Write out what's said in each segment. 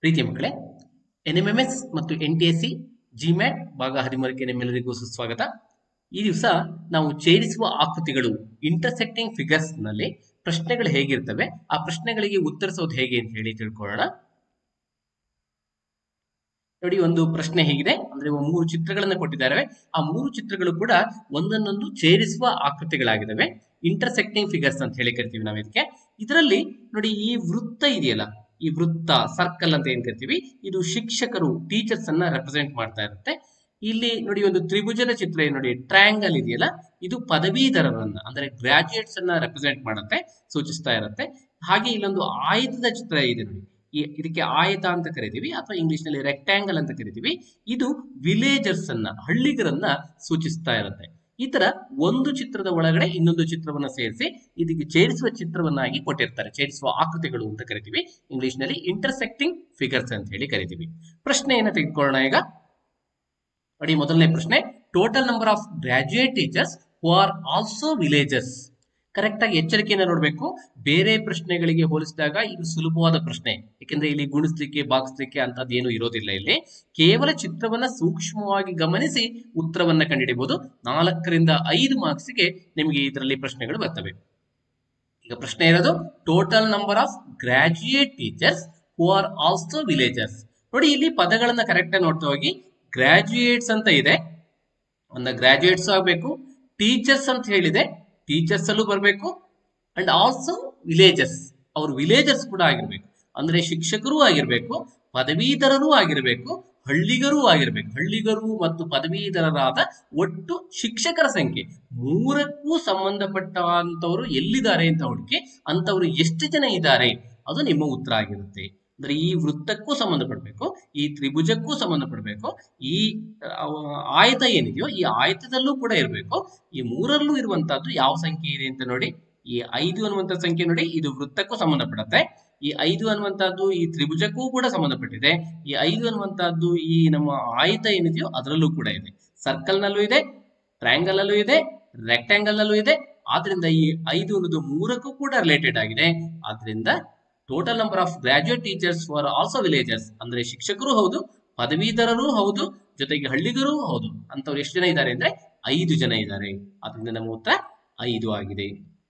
ಪ್ರೀತಿಯ ಮಕ್ಕಳೇ N M M S ಮತ್ತು N T S C GMAT ಭಾಗ ಹದಿಮೂರಕ್ಕೆ ನಿಮ್ಮೆಲ್ಲರಿಗೂ ಸುಸ್ವಾಗತ ಈ ದಿವಸ ನಾವು ಛೇದಿಸುವ ಆಕೃತಿಗಳು ಇಂಟರ್ಸೆಕ್ಟಿಂಗ್ ಫಿಗರ್ಸ್ ನಲ್ಲಿ ಪ್ರಶ್ನೆಗಳು ಹೇಗಿರ್ತವೆ ಆ ಪ್ರಶ್ನೆಗಳಿಗೆ ಉತ್ತರಿಸೋದು ಹೇಗೆ ಅಂತ ಹೇಳಿ ತಿಳ್ಕೊಳ್ಳೋಣ ನೋಡಿ ಒಂದು ಪ್ರಶ್ನೆ ಹೇಗಿದೆ ಅಂದ್ರೆ ಇವು ಮೂರು ಚಿತ್ರಗಳನ್ನು ಕೊಟ್ಟಿದ್ದಾರೆ ಆ ಮೂರು ಚಿತ್ರಗಳು ಕೂಡ ಒಂದನ್ನೊಂದು ಛೇದಿಸುವ ಆಕೃತಿಗಳಾಗಿದ್ದಾವೆ ಇಂಟರ್ಸೆಕ್ಟಿಂಗ್ ಫಿಗರ್ಸ್ ಅಂತ ಹೇಳಿ ಕರಿತೀವಿ ನಾವು ಇದಕ್ಕೆ ಇದರಲ್ಲಿ ನೋಡಿ ಈ ವೃತ್ತ ಇದೆಯಲ್ಲ ಈ ವೃತ್ತ ಸರ್ಕಲ್ ಅಂತ ಏನ್ ಕರಿತೀವಿ ಇದು ಶಿಕ್ಷಕರು ಟೀಚರ್ಸ್ ಅನ್ನ ರೆಪ್ರೆಸೆಂಟ್ ಮಾಡ್ತಾ ಇರುತ್ತೆ ಇಲ್ಲಿ ನೋಡಿ ಒಂದು ತ್ರಿಭುಜದ ಚಿತ್ರ ಏನ್ ನೋಡಿ ಟ್ರಯಾಂಗಲ್ ಇದೆಯಲ್ಲ ಇದು ಪದವೀಧರರನ್ನ ಅಂದ್ರೆ ಗ್ರಾಜುಯೇಟ್ಸ್ ಅನ್ನ ರೆಪ್ರೆಸೆಂಟ್ ಮಾಡುತ್ತೆ ಸೂಚಿಸ್ತಾ ಇರುತ್ತೆ ಹಾಗೆ ಇಲ್ಲೊಂದು ಆಯತದ ಚಿತ್ರ ಇದೆ ನೋಡಿ ಈ- ಇದಕ್ಕೆ ಆಯತ ಅಂತ ಕರಿತೀವಿ ಅಥವಾ ಇಂಗ್ಲಿಷ್ ನಲ್ಲಿ ರೆಕ್ಟ್ಯಾಂಗಲ್ ಅಂತ ಕರಿತೀವಿ ಇದು ವಿಲೇಜರ್ಸ್ ಅನ್ನ ಹಳ್ಳಿಗರನ್ನ ಸೂಚಿಸ್ತಾ ಇರುತ್ತೆ ಈ ತರ ಒಂದು ಚಿತ್ರದ ಒಳಗಡೆ ಇನ್ನೊಂದು ಚಿತ್ರವನ್ನ ಸೇರಿಸಿ ಇದಕ್ಕೆ ಛೇದಿಸುವ ಚಿತ್ರವನ್ನಾಗಿ ಕೊಟ್ಟಿರ್ತಾರೆ ಛೇದಿಸುವ ಆಕೃತಿಗಳು ಅಂತ ಕರಿತೀವಿ ಇಂಗ್ಲಿಷ್ ನಲ್ಲಿ ಇಂಟರ್ಸೆಕ್ಟಿಂಗ್ ಫಿಗರ್ಸ್ ಅಂತ ಹೇಳಿ ಕರಿತೀವಿ ಪ್ರಶ್ನೆಯನ್ನ ತೆಗೆದುಕೊಳ್ಳೋಣ ಈಗ ನೋಡಿ ಮೊದಲನೇ ಪ್ರಶ್ನೆ total number of graduate teachers who are also villagers correct ಆಗಿ ಎಚ್ಚರಿಕೆಯನ್ನು ನೋಡಬೇಕು ಬೇರೆ ಪ್ರಶ್ನೆಗಳಿಗೆ ಹೋಲಿಸಿದಾಗ ಇದು ಸುಲಭವಾದ ಪ್ರಶ್ನೆ ಯಾಕೆಂದ್ರೆ ಇಲ್ಲಿ ಗುಣಿಸ್ಲಿಕ್ಕೆ ಬಾಗಿಸ್ಲಿಕ್ಕೆ ಅಂತದ್ದು ಏನು ಇರೋದಿಲ್ಲ ಇಲ್ಲಿ ಕೇವಲ ಚಿತ್ರವನ್ನ ಸೂಕ್ಷ್ಮವಾಗಿ ಗಮನಿಸಿ ಉತ್ತರವನ್ನ ಕಂಡುಹಿಡಿಯಬಹುದು ನಾಲ್ಕರಿಂದ ಐದು ಮಾರ್ಕ್ಸ್ಗೆ ನಿಮಗೆ ಇದರಲ್ಲಿ ಪ್ರಶ್ನೆಗಳು ಬರ್ತವೆ ಈಗ ಪ್ರಶ್ನೆ ಇರೋದು total number of graduate teachers who are also villagers ನೋಡಿ ಇಲ್ಲಿ ಪದಗಳನ್ನ ಕರೆಕ್ಟ್ ಆಗಿ ನೋಡ್ತಾ ಹೋಗಿ ಗ್ರಾಜುಯೇಟ್ಸ್ ಅಂತ ಇದೆ ಒಂದು ಗ್ರಾಜುಯೇಟ್ಸ್ ಆಗಬೇಕು ಟೀಚರ್ಸ್ ಅಂತ ಹೇಳಿದೆ ಟೀಚರ್ಸ್ ಅಲ್ಲೂ ಬರಬೇಕು ಅಂಡ್ ಆಲ್ಸೋ ವಿಲೇಜರ್ಸ್ ಅವರು ವಿಲೇಜರ್ಸ್ ಕೂಡ ಆಗಿರ್ಬೇಕು ಅಂದ್ರೆ ಶಿಕ್ಷಕರೂ ಆಗಿರ್ಬೇಕು ಪದವೀಧರರೂ ಆಗಿರ್ಬೇಕು ಹಳ್ಳಿಗರೂ ಆಗಿರ್ಬೇಕು ಹಳ್ಳಿಗರು ಮತ್ತು ಪದವೀಧರರಾದ ಒಟ್ಟು ಶಿಕ್ಷಕರ ಸಂಖ್ಯೆ ಮೂರಕ್ಕೂ ಸಂಬಂಧಪಟ್ಟಂತವರು ಎಲ್ಲಿದ್ದಾರೆ ಅಂತ ಹುಡುಕಿ ಅಂತವರು ಎಷ್ಟು ಜನ ಇದ್ದಾರೆ ಅದು ನಿಮ್ಮ ಉತ್ತರ ಆಗಿರುತ್ತೆ ಅಂದ್ರೆ ಈ ವೃತ್ತಕ್ಕೂ ಸಂಬಂಧಪಡಬೇಕು ಈ ತ್ರಿಭುಜಕ್ಕೂ ಸಂಬಂಧಪಡಬೇಕು ಈ ಆ, ಆಯತ ಏನಿದೆಯೋ ಈ ಆಯತದಲ್ಲೂ ಕೂಡ ಇರಬೇಕು ಈ ಮೂರಲ್ಲೂ ಇರುವಂತಹದ್ದು ಯಾವ ಸಂಖ್ಯೆ ಇದೆ ಅಂತ ನೋಡಿ ಈ ಐದು ಅನ್ನುವಂತ ಸಂಖ್ಯೆ ನೋಡಿ ಇದು ವೃತ್ತಕ್ಕೂ ಸಂಬಂಧಪಡುತ್ತೆ ಈ ಐದು ಅನ್ನುವಂತಹದ್ದು ಈ ತ್ರಿಭುಜಕ್ಕೂ ಕೂಡ ಸಂಬಂಧಪಟ್ಟಿದೆ ಈ ಐದು ಅನ್ನುವಂತಹದ್ದು ಈ ನಮ್ಮ ಆಯತ ಏನಿದೆಯೋ ಅದರಲ್ಲೂ ಕೂಡ ಇದೆ ಸರ್ಕಲ್ ನಲ್ಲೂ ಇದೆ ಟ್ರಯಾಂಗಲ್ ಅಲ್ಲೂ ಇದೆ ರೆಕ್ಟ್ಯಾಂಗಲ್ ನಲ್ಲೂ ಇದೆ ಆದ್ರಿಂದ ಈ ಐದು ಅನ್ನೋದು ಮೂರಕ್ಕೂ ಕೂಡ ರಿಲೇಟೆಡ್ ಆಗಿದೆ ಆದ್ರಿಂದ total number of graduate teachers for also villagers ಅಂದ್ರೆ ಶಿಕ್ಷಕರು ಹೌದು ಪದವೀಧರರು ಹೌದು ಜೊತೆಗೆ ಹಳ್ಳಿಗರೂ ಹೌದು ಅಂತವ್ರು ಎಷ್ಟು ಜನ ಇದ್ದಾರೆ ಅಂದ್ರೆ ಐದು ಜನ ಇದ್ದಾರೆ ಅದರಿಂದ ನಮ್ಮ ಉತ್ತರ ಐದು ಆಗಿದೆ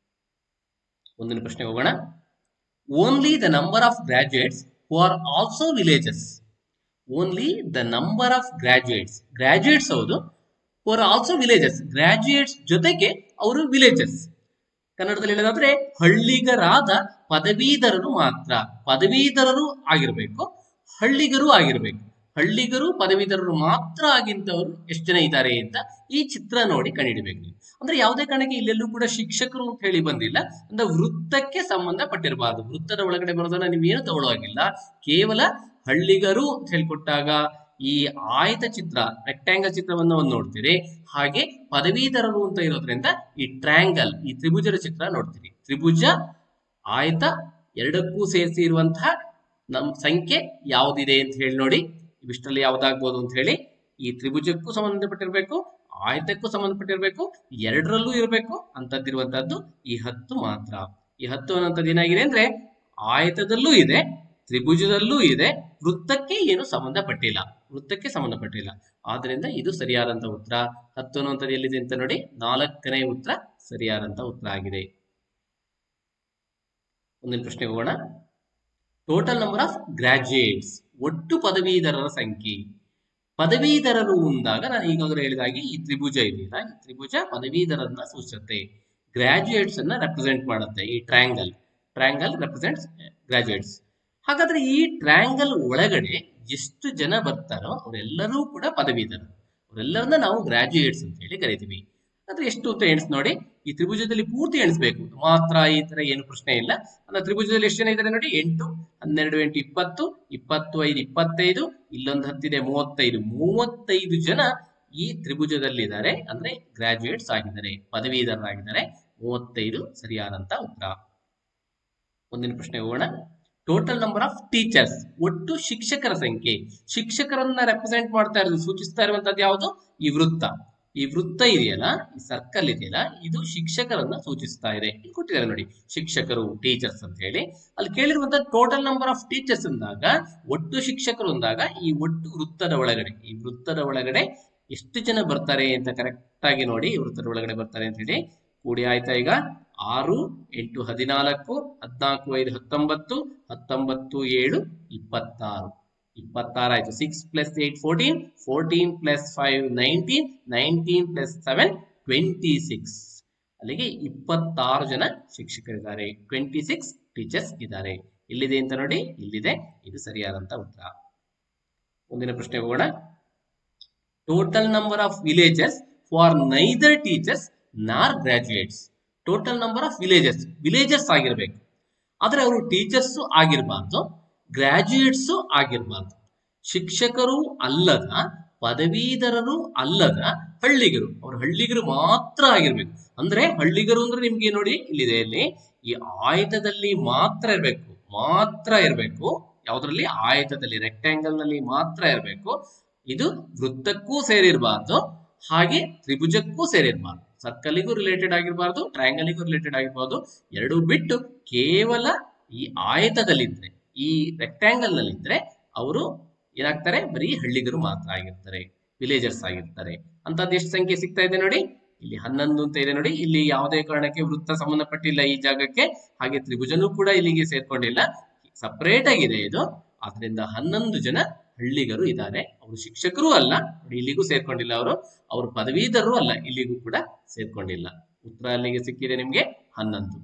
ಮುಂದಿನ ಪ್ರಶ್ನೆ ಹೋಗೋಣ only the number of graduates who are also villages only the number of graduates graduates ಹೌದು who are also villages graduates ಜೊತೆಗೆ ಅವರು ವಿಲೇಜಸ್ ಕನ್ನಡದಲ್ಲಿ ಹೇಳೋದಾದ್ರೆ ಹಳ್ಳಿಗರಾದ ಪದವೀಧರರು ಮಾತ್ರ ಪದವೀಧರರು ಆಗಿರ್ಬೇಕು ಹಳ್ಳಿಗರು ಆಗಿರ್ಬೇಕು ಹಳ್ಳಿಗರು ಪದವೀಧರರು ಮಾತ್ರ ಆಗಿಂತವರು ಎಷ್ಟು ಜನ ಇದ್ದಾರೆ ಅಂತ ಈ ಚಿತ್ರ ನೋಡಿ ಕಂಡುಹಿಡಬೇಕು ನೀವು. ಅಂದ್ರೆ ಯಾವುದೇ ಕಾರಣಕ್ಕೆ ಇಲ್ಲೆಲ್ಲೂ ಕೂಡ ಶಿಕ್ಷಕರು ಅಂತ ಹೇಳಿ ಬಂದಿಲ್ಲ ಅಂದ್ರೆ ವೃತ್ತಕ್ಕೆ ಸಂಬಂಧಪಟ್ಟಿರಬಾರದು ವೃತ್ತದ ಒಳಗಡೆ ಬರೋದನ್ನ ನೀವೇನು ತಗೊಳ್ಳುವಾಗಿಲ್ಲ ಕೇವಲ ಹಳ್ಳಿಗರು ಅಂತ ಹೇಳಿಕೊಟ್ಟಾಗ ಈ ಆಯತ ಚಿತ್ರ ರೆಕ್ಟ್ಯಾಂಗಲ್ ಚಿತ್ರವನ್ನು ಒಂದು ನೋಡ್ತೀರಿ ಹಾಗೆ ಪದವೀಧರರು ಅಂತ ಇರೋದ್ರಿಂದ ಈ ಟ್ರ್ಯಾಂಗಲ್ ಈ ತ್ರಿಭುಜದ ಚಿತ್ರ ನೋಡ್ತೀರಿ ತ್ರಿಭುಜ ಆಯತ ಎರಡಕ್ಕೂ ಸೇರಿಸಿ ಇರುವಂತಹ ನಮ್ ಸಂಖ್ಯೆ ಯಾವ್ದಿದೆ ಅಂತ ಹೇಳಿ ನೋಡಿ ಇವಿಷ್ಟರಲ್ಲಿ ಯಾವ್ದಾಗ್ಬೋದು ಅಂತ ಹೇಳಿ ಈ ತ್ರಿಭುಜಕ್ಕೂ ಸಂಬಂಧಪಟ್ಟಿರ್ಬೇಕು ಆಯತಕ್ಕೂ ಸಂಬಂಧಪಟ್ಟಿರ್ಬೇಕು ಎರಡರಲ್ಲೂ ಇರಬೇಕು ಅಂತದ್ದಿರುವಂತಹದ್ದು ಈ ಹತ್ತು ಮಾತ್ರ ಈ ಹತ್ತು ಅನ್ನೋಂಥದ್ದು ಏನಾಗಿದೆ ಅಂದ್ರೆ ಆಯತದಲ್ಲೂ ಇದೆ ತ್ರಿಭುಜದಲ್ಲೂ ಇದೆ ವೃತ್ತಕ್ಕೆ ಏನು ಸಂಬಂಧಪಟ್ಟಿಲ್ಲ ವೃತ್ತಕ್ಕೆ ಸಂಬಂಧಪಟ್ಟಿಲ್ಲ ಆದ್ರಿಂದ ಇದು ಸರಿಯಾದಂತ ಉತ್ತರ ಹತ್ತು ಅನ್ನುವಂಥದ್ದು ಎಲ್ಲಿದೆ ಅಂತ ನೋಡಿ ನಾಲ್ಕನೇ ಉತ್ತರ ಸರಿಯಾದಂತ ಉತ್ತರ ಆಗಿದೆ ಮುಂದಿನ ಪ್ರಶ್ನೆ ಹೋಗೋಣ ಟೋಟಲ್ ನಂಬರ್ ಆಫ್ ಗ್ರಾಜುಯೇಟ್ಸ್ ಒಟ್ಟು ಪದವೀಧರರ ಸಂಖ್ಯೆ ಪದವೀಧರರು ಅಂದಾಗ ನಾನು ಈಗಾಗಲೇ ಹೇಳಿದಾಗೆ ಈ ತ್ರಿಭುಜ ಇದೆಯಲ್ಲ ಈ ತ್ರಿಭುಜ ಪದವೀಧರನ್ನ ಸೂಚಿಸುತ್ತೆ ಗ್ರಾಜುಯೇಟ್ಸ್ ಅನ್ನ ರೆಪ್ರೆಸೆಂಟ್ ಮಾಡುತ್ತೆ ಈ ಟ್ರಯಾಂಗಲ್ ಟ್ರಯಾಂಗಲ್ ರೆಪ್ರೆಸೆಂಟ್ಸ್ ಗ್ರಾಜುಯೇಟ್ಸ್ ಹಾಗಾದ್ರೆ ಈ ಟ್ರಯಾಂಗಲ್ ಒಳಗಡೆ ಎಷ್ಟು ಜನ ಬರ್ತಾರೋ ಅವರೆಲ್ಲರೂ ಕೂಡ ಪದವೀಧರರು ಅವರೆಲ್ಲರನ್ನ ನಾವು ಗ್ರಾಜುಯೇಟ್ಸ್ ಅಂತ ಹೇಳಿ ಕರಿತೀವಿ ಆದ್ರೆ ಎಷ್ಟು ಅಂತ ಎಣಿಸ್ ನೋಡಿ ಈ ತ್ರಿಭುಜದಲ್ಲಿ ಪೂರ್ತಿ ಎಣಿಸ್ಬೇಕು ಮಾತ್ರ ಈ ತರ ಏನು ಪ್ರಶ್ನೆ ಇಲ್ಲ ಅಂದ್ರೆ ತ್ರಿಭುಜದಲ್ಲಿ ಎಷ್ಟು ಜನ ಇದ್ದಾರೆ ನೋಡಿ ಎಂಟು ಹನ್ನೆರಡು ಎಂಟು ಇಪ್ಪತ್ತು ಇಪ್ಪತ್ತು ಐದು ಇಪ್ಪತ್ತೈದು ಇಲ್ಲೊಂದು ಹತ್ತಿದೆ ಮೂವತ್ತೈದು ಮೂವತ್ತೈದು ಜನ ಈ ತ್ರಿಭುಜದಲ್ಲಿದ್ದಾರೆ ಅಂದ್ರೆ ಗ್ರಾಜುಯೇಟ್ಸ್ ಆಗಿದ್ದಾರೆ ಪದವೀಧರರಾಗಿದ್ದಾರೆ ಮೂವತ್ತೈದು ಸರಿಯಾದಂತ ಉತ್ತರ ಮುಂದಿನ ಪ್ರಶ್ನೆ ಹೋಗೋಣ ಟೋಟಲ್ ನಂಬರ್ ಆಫ್ ಟೀಚರ್ಸ್ ಒಟ್ಟು ಶಿಕ್ಷಕರ ಸಂಖ್ಯೆ ಶಿಕ್ಷಕರನ್ನ ರೆಪ್ರೆಸೆಂಟ್ ಮಾಡ್ತಾ ಇರೋದು ಸೂಚಿಸ್ತಾ ಇರುವಂತದ್ದು ಯಾವುದು ಈ ವೃತ್ತ ಈ ವೃತ್ತ ಇದೆಯಲ್ಲ ಈ ಸರ್ಕಲ್ ಇದೆಯಲ್ಲ ಇದು ಶಿಕ್ಷಕರನ್ನ ಸೂಚಿಸ್ತಾ ಇದೆ ಇಲ್ಲಿ ಕೊಟ್ಟಿದ್ದಾರೆ ನೋಡಿ ಶಿಕ್ಷಕರು ಟೀಚರ್ಸ್ ಅಂತ ಹೇಳಿ ಅಲ್ಲಿ ಕೇಳಿರುವಂತ ಟೋಟಲ್ ನಂಬರ್ ಆಫ್ ಟೀಚರ್ಸ್ ಅಂದಾಗ ಒಟ್ಟು ಶಿಕ್ಷಕರು ಅಂದಾಗ ಈ ಒಟ್ಟು ವೃತ್ತದ ಒಳಗಡೆ ಈ ವೃತ್ತದ ಒಳಗಡೆ ಎಷ್ಟು ಜನ ಬರ್ತಾರೆ ಅಂತ ಕರೆಕ್ಟ್ ಆಗಿ ನೋಡಿ ಈ ವೃತ್ತದ ಒಳಗಡೆ ಬರ್ತಾರೆ ಅಂತ ಹೇಳಿ ಕೂಡಿ ಆಯ್ತಾ ಈಗ ಆರು ಎಂಟು ಹದಿನಾಲ್ಕು ಹದಿನಾಲ್ಕು ಐದು ಹತ್ತೊಂಬತ್ತು ಹತ್ತೊಂಬತ್ತು ಏಳು ಇಪ್ಪತ್ತಾರು ಇಪ್ಪತ್ತಾರು ಆಯ್ತು six plus eight fourteen fourteen plus five nineteen nineteen plus seven twenty six ಅಲ್ಲಿಗೆ ಇಪ್ಪತ್ತಾರು ಜನ ಶಿಕ್ಷಕರಿದ್ದಾರೆ ಟ್ವೆಂಟಿ ಸಿಕ್ಸ್ ಟೀಚರ್ಸ್ ಇದ್ದಾರೆ ಎಲ್ಲಿದೆ ಅಂತ ನೋಡಿ ಇಲ್ಲಿದೆ ಇದು ಸರಿಯಾದಂತ ಉತ್ತರ ಮುಂದಿನ ಪ್ರಶ್ನೆ ಹೋಗೋಣ total number of villages for neither teachers nor graduates total number of villages villagers ಆಗಿರ್ಬೇಕು ಆದ್ರೆ ಅವರು ಟೀಚರ್ಸ್ ಆಗಿರಬಾರ್ದು ಗ್ರಾಜುಯೇಟ್ಸ್ ಆಗಿರಬಾರ್ದು ಶಿಕ್ಷಕರು ಅಲ್ಲದ ಪದವೀಧರರು ಅಲ್ಲದ ಹಳ್ಳಿಗರು ಅವ್ರ ಹಳ್ಳಿಗರು ಮಾತ್ರ ಆಗಿರ್ಬೇಕು ಅಂದ್ರೆ ಹಳ್ಳಿಗರು ಅಂದ್ರೆ ನಿಮ್ಗೆ ನೋಡಿ ಇಲ್ಲಿದೆ ಇಲ್ಲಿ ಈ ಆಯತದಲ್ಲಿ ಮಾತ್ರ ಇರಬೇಕು ಮಾತ್ರ ಇರಬೇಕು ಯಾವ್ದ್ರಲ್ಲಿ ಆಯತದಲ್ಲಿ ರೆಕ್ಟ್ಯಾಂಗಲ್ ನಲ್ಲಿ ಮಾತ್ರ ಇರಬೇಕು ಇದು ವೃತ್ತಕ್ಕೂ ಸೇರಿರಬಾರ್ದು ಹಾಗೆ ತ್ರಿಭುಜಕ್ಕೂ ಸೇರಿರಬಾರ್ದು ಸರ್ಕಲ್ಗೂ ರಿಲೇಟೆಡ್ ಆಗಿರಬಾರ್ದು ಟ್ರಯಾಂಗಲ್ಗೂ ರಿಲೇಟೆಡ್ ಆಗಿರ್ಬಾರ್ದು ಎರಡು ಬಿಟ್ಟು ಕೇವಲ ಈ ಆಯತದಲ್ಲಿದ್ರೆ ಈ ರೆಕ್ಟ್ಯಾಂಗಲ್ ನಲ್ಲಿದ್ರೆ ಅವರು ಏನಾಗ್ತಾರೆ ಬರೀ ಹಳ್ಳಿಗರು ಮಾತ್ರ ಆಗಿರ್ತಾರೆ ವಿಲೇಜರ್ಸ್ ಆಗಿರ್ತಾರೆ ಅಂತದ್ ಎಷ್ಟು ಸಂಖ್ಯೆ ಸಿಗ್ತಾ ಇದೆ ನೋಡಿ ಇಲ್ಲಿ ಹನ್ನೊಂದು ಅಂತ ಇದೆ ನೋಡಿ ಇಲ್ಲಿ ಯಾವುದೇ ಕಾರಣಕ್ಕೆ ವೃತ್ತ ಸಂಬಂಧಪಟ್ಟಿಲ್ಲ ಈ ಜಾಗಕ್ಕೆ ಹಾಗೆ ತ್ರಿಭುಜನೂ ಕೂಡ ಇಲ್ಲಿಗೆ ಸೇರ್ಕೊಂಡಿಲ್ಲ ಸಪರೇಟ್ ಆಗಿದೆ ಇದು ಆದ್ರಿಂದ ಹನ್ನೊಂದು ಜನ ಹಳ್ಳಿಗರು ಇದ್ದಾರೆ ಅವರು ಶಿಕ್ಷಕರು ಅಲ್ಲ ನೋಡಿ ಇಲ್ಲಿಗೂ ಸೇರ್ಕೊಂಡಿಲ್ಲ ಅವರು ಅವರು ಪದವೀಧರರು ಅಲ್ಲ ಇಲ್ಲಿಗೂ ಕೂಡ ಸೇರ್ಕೊಂಡಿಲ್ಲ ಉತ್ತರ ಅಲ್ಲಿಗೆ ಸಿಕ್ಕಿದೆ ನಿಮ್ಗೆ ಹನ್ನೊಂದು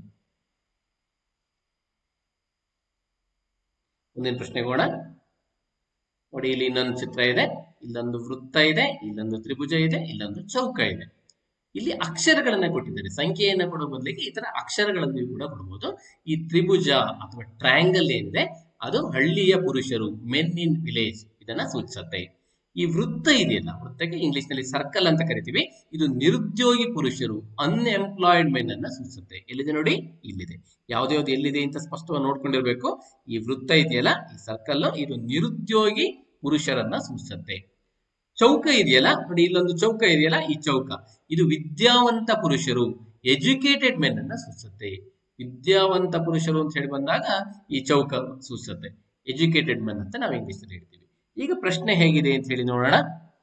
ಮುಂದಿನ ಪ್ರಶ್ನೆಗೆ ಹೋಗೋಣ ನೋಡಿ ಇಲ್ಲಿ ಇನ್ನೊಂದು ಚಿತ್ರ ಇದೆ ಇಲ್ಲೊಂದು ವೃತ್ತ ಇದೆ ಇಲ್ಲೊಂದು ತ್ರಿಭುಜ ಇದೆ ಇಲ್ಲೊಂದು ಚೌಕ ಇದೆ ಇಲ್ಲಿ ಅಕ್ಷರಗಳನ್ನ ಕೊಟ್ಟಿದ್ದಾರೆ ಸಂಖ್ಯೆಯನ್ನ ಕೊಡೋ ಬದಲಿಗೆ ಈ ತರ ಅಕ್ಷರಗಳನ್ನು ಕೂಡ ಕೊಡಬಹುದು ಈ ತ್ರಿಭುಜ ಅಥವಾ ಟ್ರಯಾಂಗಲ್ ಏನಿದೆ ಅದು ಹಳ್ಳಿಯ ಪುರುಷರು ಮೆನ್ ಇನ್ ವಿಲೇಜ್ ಇದನ್ನ ಸೂಚಿಸುತ್ತೆ ಈ ವೃತ್ತ ಇದೆಯಲ್ಲ ವೃತ್ತಕ್ಕೆ ಇಂಗ್ಲಿಷ್ ನಲ್ಲಿ ಸರ್ಕಲ್ ಅಂತ ಕರಿತೀವಿ ಇದು ನಿರುದ್ಯೋಗಿ ಪುರುಷರು ಅನ್ಎಂಪ್ಲಾಯ್ಡ್ ಮೆನ್ ಅನ್ನ ಸೂಚಿಸುತ್ತೆ ಎಲ್ಲಿದೆ ನೋಡಿ ಇಲ್ಲಿದೆ ಯಾವ್ದು ಯಾವ್ದು ಎಲ್ಲಿದೆ ಅಂತ ಸ್ಪಷ್ಟವಾಗಿ ನೋಡ್ಕೊಂಡಿರ್ಬೇಕು ಈ ವೃತ್ತ ಇದೆಯಲ್ಲ ಈ ಸರ್ಕಲ್ ಇದು ನಿರುದ್ಯೋಗಿ ಪುರುಷರನ್ನ ಸೂಚಿಸುತ್ತೆ ಚೌಕ ಇದೆಯಲ್ಲ ನೋಡಿ ಇಲ್ಲೊಂದು ಚೌಕ ಇದೆಯಲ್ಲ ಈ ಚೌಕ ಇದು ವಿದ್ಯಾವಂತ ಪುರುಷರು ಎಜುಕೇಟೆಡ್ ಮೆನ್ ಅನ್ನ ಸೂಚಿಸುತ್ತೆ ವಿದ್ಯಾವಂತ ಪುರುಷರು ಅಂತ ಹೇಳಿ ಬಂದಾಗ ಈ ಚೌಕ ಸೂಚಿಸುತ್ತೆ ಎಜುಕೇಟೆಡ್ ಮೆನ್ ಅಂತ ನಾವು ಇಂಗ್ಲಿಷ್ ಅಲ್ಲಿ ಹೇಳ್ತೀವಿ ಈಗ ಪ್ರಶ್ನೆ ಹೇಗಿದೆ ಅಂತ ಹೇಳಿ ನೋಡೋಣ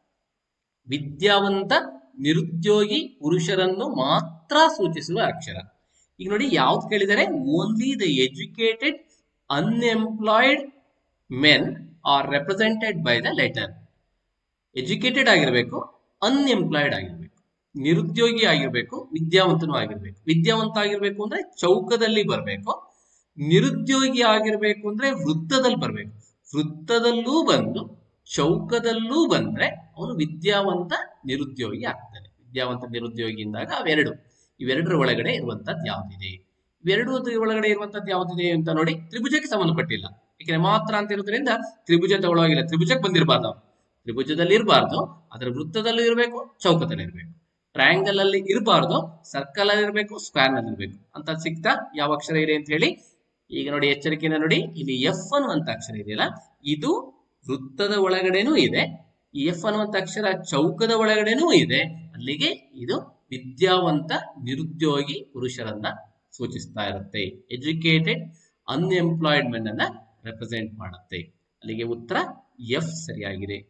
ವಿದ್ಯಾವಂತ ನಿರುದ್ಯೋಗಿ ಪುರುಷರನ್ನು ಮಾತ್ರ ಸೂಚಿಸುವ ಅಕ್ಷರ ಈಗ ನೋಡಿ ಯಾವ್ದು ಕೇಳಿದರೆ only the educated unemployed men are represented by the letter educated ಆಗಿರಬೇಕು ಅನ್ಎಂಪ್ಲಾಯ್ಡ್ ಆಗಿರ್ಬೇಕು ನಿರುದ್ಯೋಗಿ ಆಗಿರ್ಬೇಕು ವಿದ್ಯಾವಂತನೂ ಆಗಿರ್ಬೇಕು ವಿದ್ಯಾವಂತ ಆಗಿರ್ಬೇಕು ಅಂದ್ರೆ ಚೌಕದಲ್ಲಿ ಬರಬೇಕು ನಿರುದ್ಯೋಗಿ ಆಗಿರ್ಬೇಕು ಅಂದ್ರೆ ವೃತ್ತದಲ್ಲಿ ಬರಬೇಕು ವೃತ್ತದಲ್ಲೂ ಬಂದು ಚೌಕದಲ್ಲೂ ಬಂದ್ರೆ ಅವನು ವಿದ್ಯಾವಂತ ನಿರುದ್ಯೋಗಿ ಆಗ್ತಾನೆ ವಿದ್ಯಾವಂತ ನಿರುದ್ಯೋಗಿ ಇಂದಾಗ ಅವೆರಡು ಇವೆರಡರ ಒಳಗಡೆ ಇರುವಂತದ್ದು ಯಾವ್ದಿದೆ ಇವೆರಡು ಒಳಗಡೆ ಇರುವಂತದ್ದು ಯಾವ್ದಿದೆ ಅಂತ ನೋಡಿ ತ್ರಿಭುಜಕ್ಕೆ ಸಂಬಂಧಪಟ್ಟಿಲ್ಲ ಯಾಕಂದ್ರೆ ಮಾತ್ರ ಅಂತ ಇರೋದ್ರಿಂದ ತ್ರಿಭುಜ ತಗೊಳ್ಳೋಗಿಲ್ಲ ತ್ರಿಭುಜಕ್ಕೆ ಬಂದಿರಬಾರ್ದು ಅವ್ನು ತ್ರಿಭುಜದಲ್ಲಿ ಇರಬಾರ್ದು ಅದರ ವೃತ್ತದಲ್ಲೂ ಇರಬೇಕು ಚೌಕದಲ್ಲಿ ಇರಬೇಕು ಟ್ರಯಾಂಗಲ್ ಅಲ್ಲಿ ಇರಬಾರ್ದು ಸರ್ಕಲ್ ಅಲ್ಲಿ ಇರಬೇಕು ಸ್ಕ್ವೇರ್ ನಲ್ಲಿ ಇರಬೇಕು ಅಂತ ಸಿಗ್ತಾ ಯಾವ ಅಕ್ಷರ ಇದೆ ಅಂತ ಹೇಳಿ ಈಗ ನೋಡಿ ಎಚ್ಚರಿಕೆನ ನೋಡಿ ಇಲ್ಲಿ ಎಫ್ ಅನ್ನುವಂತ ಅಕ್ಷರ ಇದೆಯಲ್ಲ ಇದು ವೃತ್ತದ ಒಳಗಡೆನೂ ಇದೆ ಈ ಎಫ್ ಅನ್ನುವಂತ ಅಕ್ಷರ ಚೌಕದ ಒಳಗಡೆನೂ ಇದೆ ಅಲ್ಲಿಗೆ ಇದು ವಿದ್ಯಾವಂತ ನಿರುದ್ಯೋಗಿ ಪುರುಷರನ್ನ ಸೂಚಿಸ್ತಾ ಇರುತ್ತೆ ಎಜುಕೇಟೆಡ್ ಅನ್ಎಂಪ್ಲಾಯ್ಡ್ ಮೆನ್ ಅನ್ನ ರೆಪ್ರೆಸೆಂಟ್ ಮಾಡುತ್ತೆ ಅಲ್ಲಿಗೆ ಉತ್ತರ ಎಫ್ ಸರಿಯಾಗಿದೆ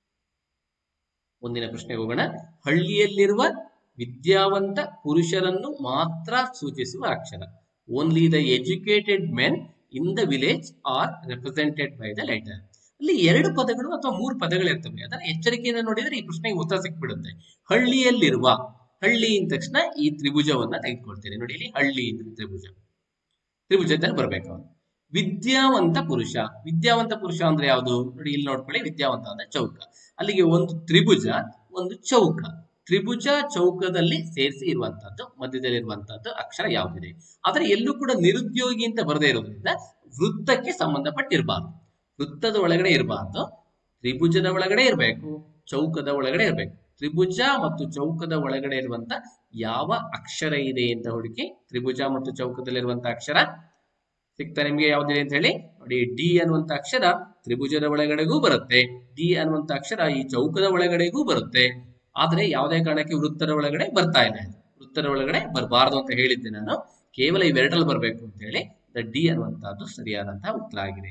ಮುಂದಿನ ಪ್ರಶ್ನೆಗೆ ಹೋಗೋಣ ಹಳ್ಳಿಯಲ್ಲಿರುವ ವಿದ್ಯಾವಂತ ಪುರುಷರನ್ನು ಮಾತ್ರ ಸೂಚಿಸುವ ಅಕ್ಷರ only the educated men in the village are represented by the letter ಅಲ್ಲಿ ಎರಡು ಪದಗಳು ಅಥವಾ ಮೂರು ಪದಗಳು ಇರ್ತವೆ ಅದರ ಎಚ್ಚರಿಕೆಯಿಂದ ನೋಡಿದ್ರೆ ಈ ಪ್ರಶ್ನೆಗೆ ಉತ್ತರ ಸಿಕ್ಬಿಡುತ್ತೆ ಹಳ್ಳಿಯಲ್ಲಿರುವ ಹಳ್ಳಿ ಅಂದ ತಕ್ಷಣ ಈ ತ್ರಿಭುಜವನ್ನ ತೆಗೆದುಕೊಳ್ತೇನೆ ನೋಡಿ ಇಲ್ಲಿ ಹಳ್ಳಿ ಅಂದ್ರೆ ತ್ರಿಭುಜ ತ್ರಿಭುಜದಲ್ಲಿ ಬರ್ಬೇಕು ಅವನು ವಿದ್ಯಾವಂತ ಪುರುಷ ವಿದ್ಯಾವಂತ ಪುರುಷ ಅಂದ್ರೆ ಯಾವುದು ನೋಡಿ ಇಲ್ಲಿ ನೋಡ್ಕೊಳ್ಳಿ ವಿದ್ಯಾವಂತ ಅಂದ್ರೆ ಚೌಕ ಅಲ್ಲಿಗೆ ಒಂದು ತ್ರಿಭುಜ ಒಂದು ಚೌಕ ತ್ರಿಭುಜ ಚೌಕದಲ್ಲಿ ಸೇರಿಸಿ ಇರುವಂತಹದ್ದು ಮಧ್ಯದಲ್ಲಿ ಇರುವಂತಹದ್ದು ಅಕ್ಷರ ಯಾವುದಿದೆ ಆದ್ರೆ ಎಲ್ಲೂ ಕೂಡ ನಿರುದ್ಯೋಗಿ ಅಂತ ಬರದೇ ಇರೋದ್ರಿಂದ ವೃತ್ತಕ್ಕೆ ಸಂಬಂಧಪಟ್ಟಿರಬಾರ್ದು ವೃತ್ತದ ಒಳಗಡೆ ಇರಬಾರ್ದು ತ್ರಿಭುಜದ ಒಳಗಡೆ ಇರಬೇಕು ಚೌಕದ ಒಳಗಡೆ ಇರಬೇಕು ತ್ರಿಭುಜ ಮತ್ತು ಚೌಕದ ಒಳಗಡೆ ಇರುವಂತ ಯಾವ ಅಕ್ಷರ ಇದೆ ಅಂತ ಹುಡುಕಿ ತ್ರಿಭುಜ ಮತ್ತು ಚೌಕದಲ್ಲಿರುವಂತ ಅಕ್ಷರ ಸಿಗ್ತಾ ನಿಮ್ಗೆ ಯಾವ್ದಿದೆ ಅಂತ ಹೇಳಿ ನೋಡಿ ಡಿ ಅನ್ನುವಂತ ಅಕ್ಷರ ತ್ರಿಭುಜದ ಒಳಗಡೆಗೂ ಬರುತ್ತೆ ಡಿ ಅನ್ನುವಂತ ಅಕ್ಷರ ಈ ಚೌಕದ ಒಳಗಡೆಗೂ ಬರುತ್ತೆ ಆದ್ರೆ ಯಾವುದೇ ಕಾರಣಕ್ಕೆ ವೃತ್ತದ ಒಳಗಡೆ ಬರ್ತಾ ಇಲ್ಲ ಇದು. ವೃತ್ತದ ಒಳಗಡೆ ಬರಬಾರದು ಅಂತ ಹೇಳಿದ್ದೆ ನಾನು ಕೇವಲ ಇವೆರಡರಲ್ಲಿ ಬರಬೇಕು ಅಂತ ಹೇಳಿ ದ ಡಿ ಅನ್ನುವಂತಹದ್ದು ಸರಿಯಾದಂತಹ ಉತ್ತರ ಆಗಿದೆ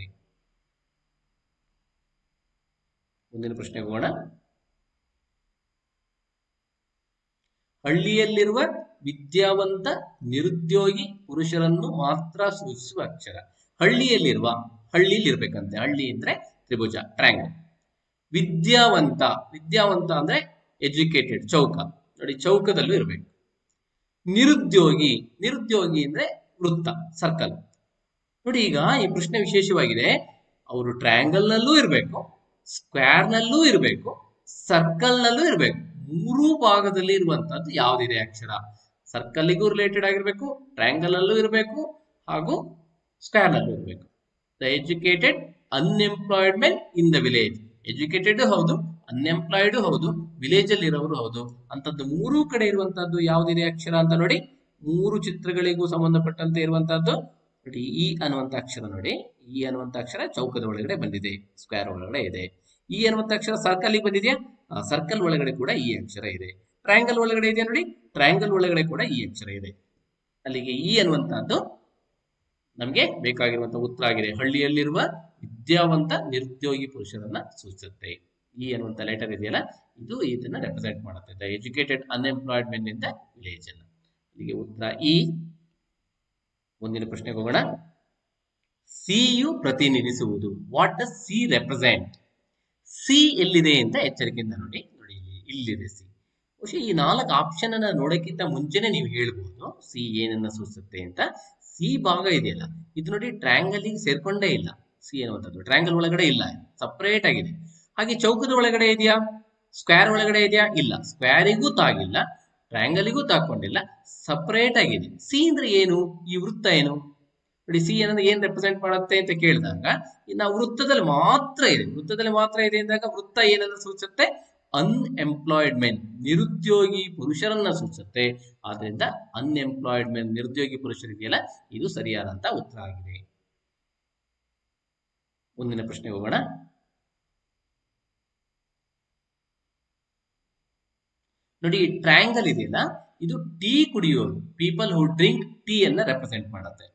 ಮುಂದಿನ ಪ್ರಶ್ನೆಗೆ ಹೋಗೋಣ ಹಳ್ಳಿಯಲ್ಲಿರುವ ವಿದ್ಯಾವಂತ ನಿರುದ್ಯೋಗಿ ಪುರುಷರನ್ನು ಮಾತ್ರ ಸೂಚಿಸುವ ಅಕ್ಷರ ಹಳ್ಳಿಯಲ್ಲಿರುವ ಹಳ್ಳಿಲಿರ್ಬೇಕಂತೆ ಹಳ್ಳಿ ಅಂದ್ರೆ ತ್ರಿಭುಜ ಟ್ರ್ಯಾಂಗಲ್ ವಿದ್ಯಾವಂತ ವಿದ್ಯಾವಂತ ಅಂದ್ರೆ ಎಜುಕೇಟೆಡ್ ಚೌಕ ನೋಡಿ ಚೌಕದಲ್ಲೂ ಇರಬೇಕು ನಿರುದ್ಯೋಗಿ ನಿರುದ್ಯೋಗಿ ಅಂದ್ರೆ ವೃತ್ತ ಸರ್ಕಲ್ ನೋಡಿ ಈಗ ಈ ಪ್ರಶ್ನೆ ವಿಶೇಷವಾಗಿದೆ ಅವರು ಟ್ರಯಾಂಗಲ್ ನಲ್ಲೂ ಇರಬೇಕು ಸ್ಕ್ವೇರ್ ನಲ್ಲೂ ಇರಬೇಕು ಸರ್ಕಲ್ ನಲ್ಲೂ ಇರಬೇಕು ಮೂರೂ ಭಾಗದಲ್ಲಿ ಇರುವಂತದ್ದು ಯಾವ್ದಿದೆ ಅಕ್ಷರ ಸರ್ಕಲ್ಗೂ ರಿಲೇಟೆಡ್ ಆಗಿರ್ಬೇಕು ಟ್ರಯಾಂಗಲ್ ಅಲ್ಲೂ ಇರಬೇಕು ಹಾಗೂ ಸ್ಕ್ವೇರ್ ನಲ್ಲೂ ಇರಬೇಕು the educated unemployed men in the village educated ಹೌದು ಅನ್ಎಂಪ್ಲಾಯ್ಡ್ ಹೌದು ವಿಲೇಜ್ ಅಲ್ಲಿ ಇರೋರು ಹೌದು ಅಂತದ್ದು ಮೂರೂ ಕಡೆ ಇರುವಂತದ್ದು ಯಾವ್ದಿದೆ ಅಕ್ಷರ ಅಂತ ನೋಡಿ ಮೂರು ಚಿತ್ರಗಳಿಗೂ ಸಂಬಂಧಪಟ್ಟಂತೆ ಇರುವಂತದ್ದು ನೋಡಿ ಇ ಅನ್ನುವಂತ ಅಕ್ಷರ ನೋಡಿ ಇ ಅನ್ನುವಂತ ಅಕ್ಷರ ಚೌಕದ ಒಳಗಡೆ ಬಂದಿದೆ ಸ್ಕ್ವೇರ್ ಒಳಗಡೆ ಇದೆ ಇ ಅನ್ನುವಂತ ಅಕ್ಷರ ಸರ್ಕಲ್ ಬಂದಿದೆಯಾ ಸರ್ಕಲ್ ಒಳಗಡೆ ಕೂಡ ಈ ಅಕ್ಷರ ಇದೆ ಟ್ರಯಾಂಗಲ್ ಒಳಗಡೆ ಇದೆಯಾ ನೋಡಿ ಟ್ರಯಾಂಗಲ್ ಒಳಗಡೆ ಕೂಡ ಈ ಅಕ್ಷರ ಇದೆ ಅಲ್ಲಿಗೆ ಇ ಅನ್ನುವಂತಹದ್ದು ನಮಗೆ ಬೇಕಾಗಿರುವಂತಹ ಉತ್ತರ ಆಗಿದೆ ಹಳ್ಳಿಯಲ್ಲಿರುವ ವಿದ್ಯಾವಂತ ನಿರುದ್ಯೋಗಿ ಪುರುಷರನ್ನ ಸೂಚಿಸುತ್ತೆ ಇ ಅನ್ನುವಂತ ಲೆಟರ್ ಇದೆಯಲ್ಲ ಇದು ಇದನ್ನ ರೆಪ್ರೆಸೆಂಟ್ ಮಾಡುತ್ತೆ the educated unemployed men in the village ಅನ್ನ ಇಲ್ಲಿಗೆ ಉತ್ತರ ಇ ಮುಂದಿನ ಪ್ರಶ್ನೆಗೆ ಹೋಗೋಣ ಸಿ ಯು ಪ್ರತಿನಿಧಿಸುವುದು what does C represent C ಎಲ್ಲಿದೆ ಅಂತ ಎಚ್ಚರಿಕೆಯಿಂದ ನೋಡಿ ನೋಡಿ ಇಲ್ಲಿ ಇಲ್ಲಿದೆ ಸಿ ಬಹುಶಃ ಈ ನಾಲ್ಕು ಆಪ್ಷನ್ ಅನ್ನ ನೋಡೋಕ್ಕಿಂತ ಮುಂಚೆನೆ ನೀವು ಹೇಳ್ಬೋದು ಸಿ ಏನನ್ನ ಸೂಚಿಸುತ್ತೆ ಅಂತ ಸಿ ಭಾಗ ಇದೆಯಲ್ಲ ಇದು ನೋಡಿ ಟ್ರ್ಯಾಂಗಲ್ ಸೇರ್ಕೊಂಡೇ ಇಲ್ಲ ಸಿ ಅನ್ನುವಂಥದ್ದು ಟ್ರ್ಯಾಂಗಲ್ ಒಳಗಡೆ ಇಲ್ಲ ಸಪರೇಟ್ ಆಗಿದೆ ಹಾಗೆ ಚೌಕದ ಒಳಗಡೆ ಇದೆಯಾ ಸ್ಕ್ವೇರ್ ಒಳಗಡೆ ಇದೆಯಾ ಇಲ್ಲ ಸ್ಕ್ವೇರಿಗೂ ತಾಗಿಲ್ಲ ಟ್ರ್ಯಾಂಗಲಿಗೂ ತಾಕೊಂಡಿಲ್ಲ ಸಪರೇಟ್ ಆಗಿದೆ ಸಿ ಅಂದ್ರೆ ಏನು ಈ ವೃತ್ತ ಏನು ನೋಡಿ ಸಿ ಏನಂದ್ರೆ ಏನ್ ರೆಪ್ರೆಸೆಂಟ್ ಮಾಡುತ್ತೆ ಅಂತ ಕೇಳಿದಾಗ ಇನ್ನು ವೃತ್ತದಲ್ಲಿ ಮಾತ್ರ ಇದೆ ವೃತ್ತದಲ್ಲಿ ಮಾತ್ರ ಇದೆ ಅಂದಾಗ ವೃತ್ತ ಏನನ್ನ ಸೂಚಿಸುತ್ತೆ ಅನ್ಎಂಪ್ಲಾಯ್ಡ್ ಮೆನ್ ನಿರುದ್ಯೋಗಿ ಪುರುಷರನ್ನ ಸೂಚಿಸುತ್ತೆ ಆದ್ರಿಂದ ಅನ್ಎಂಪ್ಲಾಯ್ಡ್ ಮೆನ್ ನಿರುದ್ಯೋಗಿ ಪುರುಷರಿದೆಯಲ್ಲ ಇದು ಸರಿಯಾದಂತ ಉತ್ತರ ಆಗಿದೆ ಮುಂದಿನ ಪ್ರಶ್ನೆ ಹೋಗೋಣ ನೋಡಿ ಟ್ರಯಾಂಗಲ್ ಇದೆಯಲ್ಲ ಇದು ಟೀ ಕುಡಿಯೋರು ಪೀಪಲ್ ಹೂ ಡ್ರಿಂಕ್ ಟೀ ಅನ್ನ ರೆಪ್ರೆಸೆಂಟ್ ಮಾಡುತ್ತೆ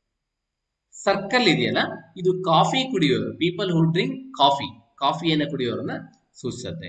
ಸರ್ಕಲ್ ಇದೆಯಲ್ಲ ಇದು ಕಾಫಿ ಕುಡಿಯೋರು ಪೀಪಲ್ ಹೂ ಡ್ರಿಂಕ್ ಕಾಫಿ ಕಾಫಿಯನ್ನ ಕುಡಿಯೋರನ್ನ ಸೂಚಿಸುತ್ತೆ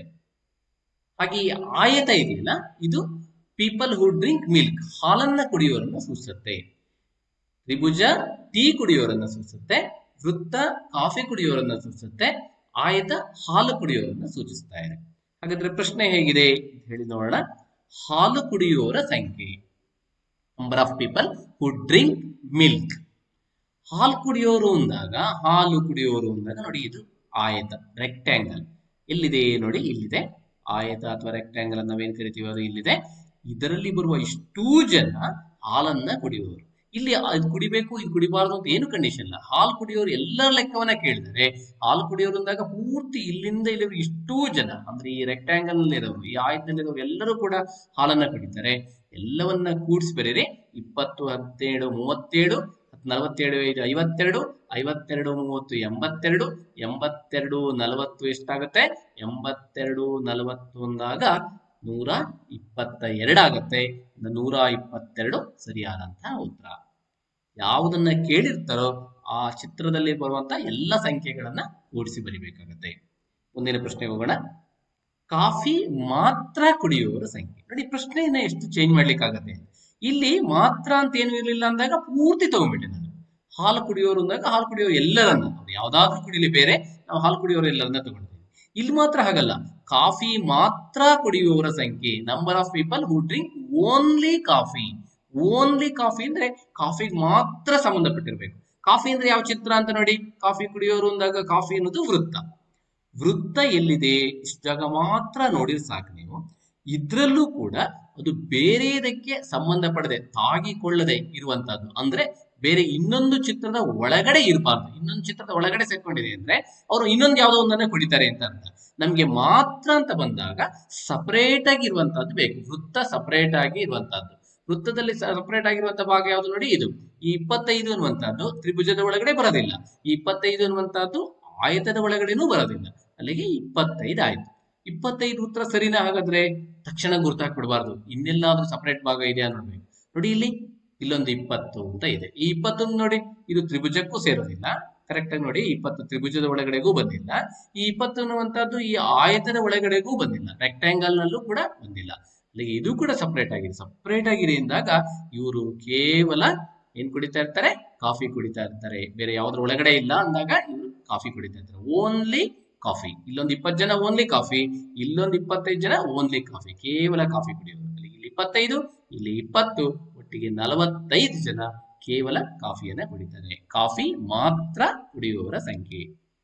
ಹಾಗೆ ಈ ಆಯತ ಇದೆಯಲ್ಲ ಇದು ಪೀಪಲ್ ಹೂ ಡ್ರಿಂಕ್ ಮಿಲ್ಕ್ ಹಾಲನ್ನ ಕುಡಿಯೋರನ್ನ ಸೂಚಿಸುತ್ತೆ ತ್ರಿಭುಜ ಟೀ ಕುಡಿಯೋರನ್ನ ಸೂಚಿಸುತ್ತೆ ವೃತ್ತ ಕಾಫಿ ಕುಡಿಯೋರನ್ನ ಸೂಚಿಸುತ್ತೆ ಆಯತ ಹಾಲು ಕುಡಿಯೋರನ್ನ ಸೂಚಿಸ್ತಾ ಇದೆ ಹಾಗಾದ್ರೆ ಪ್ರಶ್ನೆ ಹೇಗಿದೆ ಅಂತ ಹೇಳಿ ನೋಡೋಣ ಹಾಲು ಕುಡಿಯೋರ ಸಂಖ್ಯೆ number of people who drink milk ಹಾಲು ಕುಡಿಯೋರು ಅಂದಾಗ ಹಾಲು ಕುಡಿಯೋರು ಅಂದಾಗ ನೋಡಿ ಇದು ಆಯತ ರೆಕ್ಟ್ಯಾಂಗಲ್ ಎಲ್ಲಿದೆ ನೋಡಿ ಇಲ್ಲಿದೆ ಆಯತ ಅಥವಾ ರೆಕ್ಟ್ಯಾಂಗಲ್ ನಾವೇನ್ ಕರಿತೀವಿ ಅದು ಇಲ್ಲಿದೆ ಇದರಲ್ಲಿ ಬರುವ ಇಷ್ಟೂ ಜನ ಹಾಲನ್ನ ಕುಡಿಯುವವರು ಇಲ್ಲಿ ಇದು ಕುಡಿಬೇಕು ಇದು ಕುಡಿಬಾರ್ದು ಅಂತ ಏನು ಕಂಡೀಷನ್ ಇಲ್ಲ ಹಾಲು ಕುಡಿಯೋರು ಎಲ್ಲರ ಲೆಕ್ಕವನ್ನ ಕೇಳಿದರೆ ಹಾಲು ಕುಡಿಯೋರು ಅಂದಾಗ ಪೂರ್ತಿ ಇಲ್ಲಿಂದ ಇಲ್ಲಿವರೆಗೆ ಇಷ್ಟೂ ಜನ ಅಂದ್ರೆ ಈ ರೆಕ್ಟ್ಯಾಂಗಲ್ ನಲ್ಲಿರೋರು ಈ ಆಯತದಲ್ಲಿರೋರು ಎಲ್ಲರೂ ಕೂಡ ಹಾಲನ್ನ ಕುಡಿತಾರೆ ಎಲ್ಲವನ್ನ ಕೂಡಿಸಿ ಬರೀರಿ ಇಪ್ಪತ್ತು ಹದಿನೇಳು ಮೂವತ್ತೇಳು ನಲವತ್ತೇಳು ಐದು ಐವತ್ತೆರಡು ಐವತ್ತೆರಡು ಮೂವತ್ತು ಎಂಬತ್ತೆರಡು ಎಂಬತ್ತೆರಡು ನಲವತ್ತು ಎಷ್ಟಾಗುತ್ತೆ ಎಂಬತ್ತೆರಡು ನಲವತ್ತು ಅಂದಾಗ ನೂರ ಇಪ್ಪತ್ತ ಎರಡಾಗತ್ತೆ ನೂರ ಇಪ್ಪತ್ತೆರಡು ಸರಿಯಾದಂತಹ ಉತ್ತರ ಯಾವುದನ್ನ ಕೇಳಿರ್ತಾರೋ ಆ ಚಿತ್ರದಲ್ಲಿ ಬರುವಂತ ಎಲ್ಲ ಸಂಖ್ಯೆಗಳನ್ನ ಕೂಡಿಸಿ ಬರಿಬೇಕಾಗತ್ತೆ ಮುಂದಿನ ಪ್ರಶ್ನೆಗೆ ಹೋಗೋಣ ಕಾಫಿ ಮಾತ್ರ ಕುಡಿಯುವವರ ಸಂಖ್ಯೆ ನೋಡಿ ಪ್ರಶ್ನೆಯನ್ನ ಎಷ್ಟು ಚೇಂಜ್ ಮಾಡ್ಲಿಕ್ಕಾಗತ್ತೆ ಇಲ್ಲಿ ಮಾತ್ರ ಅಂತ ಏನು ಇರಲಿಲ್ಲ ಅಂದಾಗ ಪೂರ್ತಿ ತಗೊಂಡ್ಬಿಟ್ಟೆ ನಾನು ಹಾಲು ಕುಡಿಯೋರು ಅಂದಾಗ ಹಾಲು ಕುಡಿಯೋರು ಎಲ್ಲರನ್ನ ಅವ್ರು ಯಾವ್ದಾದ್ರೂ ಕುಡಿಲಿ ಬೇರೆ ನಾವು ಹಾಲು ಕುಡಿಯೋರು ಎಲ್ಲರನ್ನ ತಗೊಳ್ತೀವಿ ಇಲ್ಲಿ ಮಾತ್ರ ಹಾಗಲ್ಲ ಕಾಫಿ ಮಾತ್ರ ಕುಡಿಯುವವರ ಸಂಖ್ಯೆ number of people who drink only coffee only coffee ಅಂದ್ರೆ ಕಾಫಿಗೆ ಮಾತ್ರ ಸಂಬಂಧಪಟ್ಟಿರ್ಬೇಕು ಕಾಫಿ ಅಂದ್ರೆ ಯಾವ ಚಿತ್ರ ಅಂತ ನೋಡಿ ಕಾಫಿ ಕುಡಿಯೋರು ಅಂದಾಗ ಕಾಫಿ ಅನ್ನೋದು ವೃತ್ತ ವೃತ್ತ ಎಲ್ಲಿದೆ ಇಷ್ಟು ಜಾಗ ಮಾತ್ರ ನೋಡಿದ್ರೆ ಸಾಕು ನೀವು ಇದ್ರಲ್ಲೂ ಕೂಡ ಅದು ಬೇರೆದಕ್ಕೆ ಸಂಬಂಧಪಡದೆ ತಾಗಿಕೊಳ್ಳದೆ ಇರುವಂತಹದ್ದು ಅಂದ್ರೆ ಬೇರೆ ಇನ್ನೊಂದು ಚಿತ್ರದ ಒಳಗಡೆ ಇರಬಾರ್ದು ಇನ್ನೊಂದು ಚಿತ್ರದ ಒಳಗಡೆ ಸೇರ್ಕೊಂಡಿದೆ ಅಂದ್ರೆ ಅವರು ಇನ್ನೊಂದು ಯಾವುದೋ ಒಂದನ್ನ ಕುಡಿತಾರೆ ಅಂತ ಅರ್ಥ ನಮ್ಗೆ ಮಾತ್ರ ಅಂತ ಬಂದಾಗ ಸಪರೇಟ್ ಆಗಿ ಇರುವಂತಹದ್ದು ಬೇಕು ವೃತ್ತ ಸಪರೇಟ್ ಆಗಿ ಇರುವಂತಹದ್ದು ವೃತ್ತದಲ್ಲಿ ಸಪರೇಟ್ ಆಗಿರುವಂತಹ ಭಾಗ ಯಾವುದು ನೋಡಿ ಇದು ಈ ಇಪ್ಪತ್ತೈದು ಅನ್ನುವಂತಹದ್ದು ತ್ರಿಭುಜದ ಒಳಗಡೆ ಬರೋದಿಲ್ಲ ಈ ಇಪ್ಪತ್ತೈದು ಅನ್ನುವಂತಹದ್ದು ಆಯತದ ಒಳಗಡೆನೂ ಬರೋದಿಲ್ಲ ಅಲ್ಲಿಗೆ ಇಪ್ಪತ್ತೈದು ಆಯ್ತು ಇಪ್ಪತ್ತೈದು ಉತ್ತರ ಸರಿನಾ ಹಾಗಾದ್ರೆ ತಕ್ಷಣ ಗುರ್ತಾಕ್ಬಿಡಬಾರ್ದು ಇನ್ನೆಲ್ಲಾದ್ರೂ ಸಪರೇಟ್ ಭಾಗ ಇದೆಯಾ ನೋಡ್ಬೇಕು ನೋಡಿ ಇಲ್ಲಿ ಇಲ್ಲೊಂದು ಇಪ್ಪತ್ತು ಅಂತ ಇದೆ ಈ ಇಪ್ಪತ್ತೊಂದು ನೋಡಿ ಇದು ತ್ರಿಭುಜಕ್ಕೂ ಸೇರೋದಿಲ್ಲ ಕರೆಕ್ಟ್ ಆಗಿ ನೋಡಿ ಇಪ್ಪತ್ತು ತ್ರಿಭುಜದ ಒಳಗಡೆಗೂ ಬಂದಿಲ್ಲ ಈ ಇಪ್ಪತ್ತು ಅನ್ನುವಂಥದ್ದು ಈ ಆಯತದ ಒಳಗಡೆಗೂ ಬಂದಿಲ್ಲ ರೆಕ್ಟಾಂಗಲ್ ನಲ್ಲೂ ಕೂಡ ಬಂದಿಲ್ಲ ಅಲ್ಲಿಗೆ ಇದು ಕೂಡ ಸಪರೇಟ್ ಆಗಿದೆ ಸಪರೇಟ್ ಆಗಿದೆ ಅಂದಾಗ ಇವರು ಕೇವಲ ಏನ್ ಕುಡಿತಾ ಇರ್ತಾರೆ ಕಾಫಿ ಕುಡಿತಾ ಇರ್ತಾರೆ ಬೇರೆ ಯಾವ್ದ್ರ ಒಳಗಡೆ ಇಲ್ಲ ಅಂದಾಗ ಇವರು ಕಾಫಿ ಕುಡಿತಾ ಇರ್ತಾರೆ ಓನ್ಲಿ ಕಾಫಿ ಇಲ್ಲೊಂದು ಇಪ್ಪತ್ತು ಜನ ಓನ್ಲಿ ಕಾಫಿ ಇಲ್ಲೊಂದು ಇಪ್ಪತ್ತೈದು ಜನ ಓನ್ಲಿ ಕಾಫಿ ಕೇವಲ ಕಾಫಿ ಕುಡಿಯೋರು ಅಲ್ಲಿ ಇಲ್ಲಿ ಇಪ್ಪತ್ತೈದು ಇಲ್ಲಿ ಇಪ್ಪತ್ತು ಒಟ್ಟಿಗೆ ನಲವತ್ತೈದು ಜನ ಕೇವಲ ಕಾಫಿಯನ್ನ ಕುಡಿತಾರೆ ಕಾಫಿ ಮಾತ್ರ ಕುಡಿಯುವವರ ಸಂಖ್ಯೆ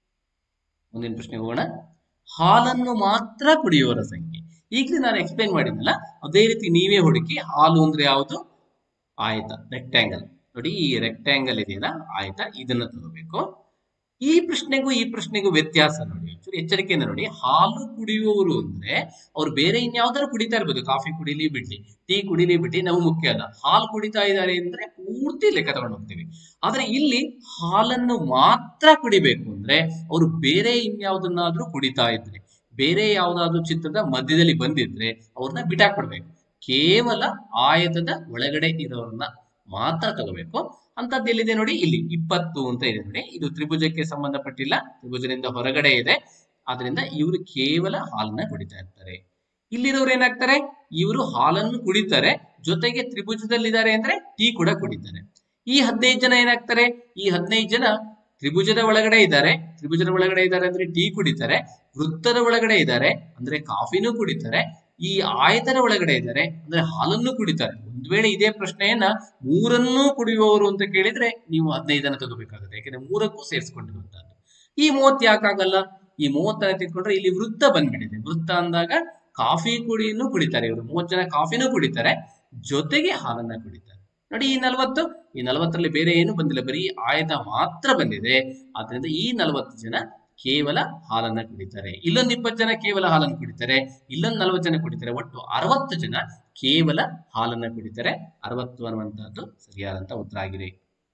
ಮುಂದಿನ ಪ್ರಶ್ನೆ ಹೋಗೋಣ ಹಾಲನ್ನು ಮಾತ್ರ ಕುಡಿಯುವವರ ಸಂಖ್ಯೆ ಈಗಲೇ ನಾನು ಎಕ್ಸ್ಪ್ಲೈನ್ ಮಾಡಿದ್ನಲ್ಲ ಅದೇ ರೀತಿ ನೀವೇ ಹುಡುಕಿ ಹಾಲು ಅಂದ್ರೆ ಯಾವುದು ಆಯ್ತ ರೆಕ್ಟ್ಯಾಂಗಲ್ ನೋಡಿ ಈ ರೆಕ್ಟ್ಯಾಂಗಲ್ ಇದೆಯಲ್ಲ ಆಯ್ತ ಇದನ್ನ ತಗೋಬೇಕು ಈ ಪ್ರಶ್ನೆಗೂ ಈ ಪ್ರಶ್ನೆಗೂ ವ್ಯತ್ಯಾಸ ನೋಡಿ ಒಂಚೂರು ಎಚ್ಚರಿಕೆಯಿಂದ ನೋಡಿ ಹಾಲು ಕುಡಿಯುವವರು ಅಂದ್ರೆ ಅವ್ರು ಬೇರೆ ಇನ್ಯಾವ್ದಾದ್ರು ಕುಡಿತಾ ಇರ್ಬೋದು ಕಾಫಿ ಕುಡಿಲಿ ಬಿಡ್ಲಿ ಟೀ ಕುಡಿಲಿ ಬಿಡ್ಲಿ ನಾವು ಮುಖ್ಯ ಅಲ್ಲ ಹಾಲು ಕುಡಿತಾ ಇದ್ದಾರೆ ಅಂದ್ರೆ ಪೂರ್ತಿ ಲೆಕ್ಕ ತಗೊಂಡು ಹೋಗ್ತೀವಿ ಆದ್ರೆ ಇಲ್ಲಿ ಹಾಲನ್ನು ಮಾತ್ರ ಕುಡಿಬೇಕು ಅಂದ್ರೆ ಅವರು ಬೇರೆ ಇನ್ಯಾವುದನ್ನಾದ್ರೂ ಕುಡಿತಾ ಇದ್ರೆ ಬೇರೆ ಯಾವ್ದಾದ್ರು ಚಿತ್ರದ ಮಧ್ಯದಲ್ಲಿ ಬಂದಿದ್ರೆ ಅವ್ರನ್ನ ಬಿಟ್ಟಾಕ್ಬಿಡ್ಬೇಕು ಕೇವಲ ಆಯತದ ಒಳಗಡೆ ಇರೋರನ್ನ ಮಾತ್ರ ತಗೋಬೇಕು ಅಂತದ್ದು ಎಲ್ಲಿದೆ ನೋಡಿ ಇಲ್ಲಿ ಇಪ್ಪತ್ತು ಅಂತ ಇದೆ ನೋಡಿ ಇದು ತ್ರಿಭುಜಕ್ಕೆ ಸಂಬಂಧಪಟ್ಟಿಲ್ಲ ತ್ರಿಭುಜದಿಂದ ಹೊರಗಡೆ ಇದೆ ಆದ್ರಿಂದ ಇವರು ಕೇವಲ ಹಾಲನ್ನ ಕುಡಿತಾ ಇರ್ತಾರೆ ಇಲ್ಲಿರೋರು ಏನಾಗ್ತಾರೆ ಇವರು ಹಾಲನ್ನು ಕುಡಿತಾರೆ ಜೊತೆಗೆ ತ್ರಿಭುಜದಲ್ಲಿದ್ದಾರೆ ಅಂದ್ರೆ ಟೀ ಕೂಡ ಕುಡಿತಾರೆ ಈ ಹದಿನೈದು ಜನ ಏನಾಗ್ತಾರೆ ಈ ಹದಿನೈದು ಜನ ತ್ರಿಭುಜದ ಒಳಗಡೆ ಇದ್ದಾರೆ ತ್ರಿಭುಜದ ಒಳಗಡೆ ಇದ್ದಾರೆ ಅಂದ್ರೆ ಟೀ ಕುಡಿತಾರೆ ವೃತ್ತದ ಒಳಗಡೆ ಇದ್ದಾರೆ ಅಂದ್ರೆ ಕಾಫಿನೂ ಕುಡಿತಾರೆ ಈ ಆಯತದ ಒಳಗಡೆ ಇದ್ದಾರೆ ಅಂದ್ರೆ ಹಾಲನ್ನು ಕುಡಿತಾರೆ ಒಂದ್ ವೇಳೆ ಇದೇ ಪ್ರಶ್ನೆಯನ್ನ ಮೂರನ್ನೂ ಕುಡಿಯುವವರು ಅಂತ ಕೇಳಿದ್ರೆ ನೀವು ಹದಿನೈದನ್ನ ತಗೋಬೇಕಾಗುತ್ತೆ ಯಾಕಂದ್ರೆ ಮೂರಕ್ಕೂ ಸೇರಿಸ್ಕೊಂಡಿರುವಂತಹದ್ದು ಈ ಮೂವತ್ತು ಯಾಕಾಗಲ್ಲ ಈ ಮೂವತ್ತನ್ನ ತೆಗೆದುಕೊಂಡ್ರೆ ಇಲ್ಲಿ ವೃತ್ತ ಬಂದ್ಬಿಟ್ಟಿದೆ ವೃತ್ತ ಅಂದಾಗ ಕಾಫಿ ಕುಡಿಯನ್ನು ಕುಡಿತಾರೆ ಇವರು ಮೂವತ್ತು ಜನ ಕಾಫಿನೂ ಕುಡಿತಾರೆ ಜೊತೆಗೆ ಹಾಲನ್ನ ಕುಡಿತಾರೆ ನೋಡಿ ಈ ನಲವತ್ತು ಈ ನಲವತ್ತರಲ್ಲಿ ಬೇರೆ ಏನು ಬಂದಿಲ್ಲ ಬರೀ ಆಯತ ಮಾತ್ರ ಬಂದಿದೆ ಆದ್ರಿಂದ ಈ ನಲವತ್ತು ಜನ ಕೇವಲ ಹಾಲನ್ನ ಕುಡಿತಾರೆ ಇಲ್ಲೊಂದು ಇಪ್ಪತ್ತು ಜನ ಕೇವಲ ಹಾಲನ್ನು ಕುಡಿತಾರೆ ಇಲ್ಲೊಂದು ನಲವತ್ತು ಜನ ಕುಡಿತಾರೆ ಒಟ್ಟು ಅರವತ್ತು ಜನ ಕೇವಲ ಹಾಲನ್ನ ಕುಡಿತಾರೆ ಅರವತ್ತು ಅನ್ನುವಂತಹದ್ದು ಸರಿಯಾದಂತ ಉತ್ತರ ಆಗಿದೆ